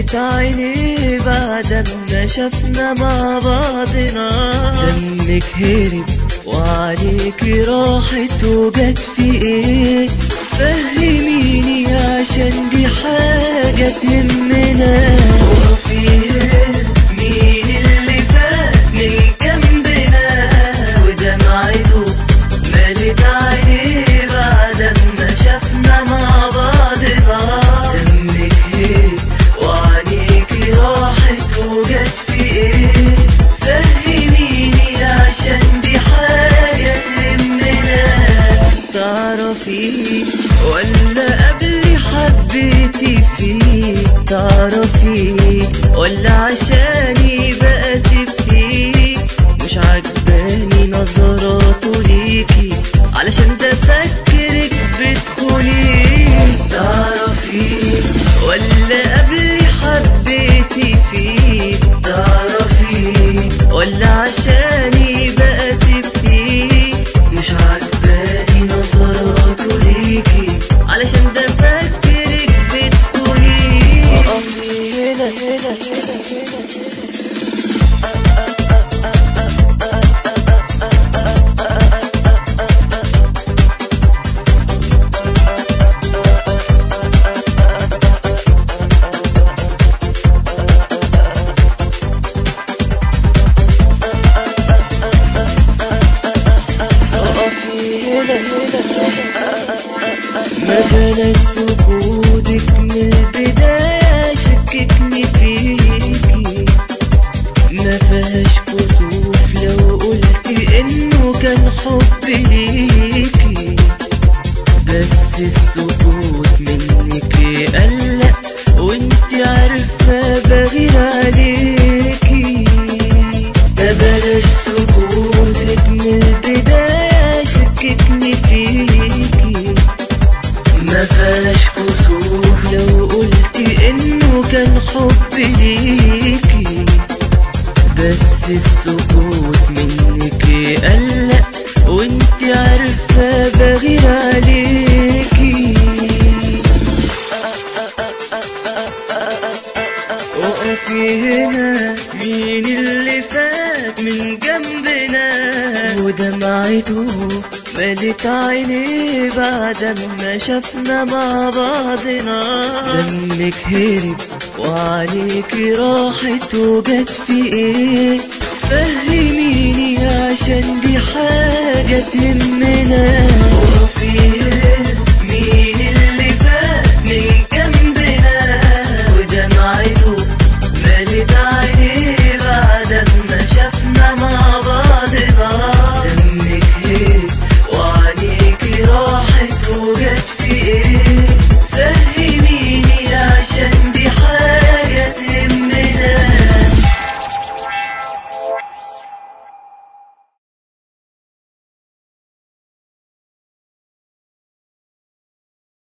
ملت عيني بعد ما شفنا مع بعضنا دمك هرب وعليكي راحت وجت في ايه فهميني عشان دي حاجة تهمنا وفي مين اللي فات من جنبنا ودمعته مالت عينيه بعد ما شفنا مع بعضنا دمك هيك وعينيكي راحت وجت في ايه فهميني عشان دي حاجة تهمنا تعرفي ولا قبلي حبيتي فيه تعرفي ولا عشاني بقى سبتي مش عجباني نظراته ليكي علشان ده فكرك بتدخلي تعرفي ولا قبلي حبيتي فيه تعرفي ولا عشاني بقى سبتي مش عجباني نظراته ليكي علشان ده فكرك بتدخلي اقفي هنا هنا هنا هنا اقفي هنا هنا ما بلاش سكوتك من البداية شككني فيكي ما فيهاش كسوف لو قلت انه كان حب ليكي بس السكوت منك يقلق وانت عارفة بغير عليكي ما بلاش سكوتك من البداية شككني فيكي ما فيهاش كسوف لو قلت انه كان حب ليكي بس السكوت منك يقلق وانت عارفة بغير عليكي وقفي هنا مين اللي فات من جنبنا ودمعته ملت عيني بعد ما شفنا مع بعضنا دمك هرب وعليكي راحت وجت في ايه فهميني عشان دي حاجة تهمنا وفي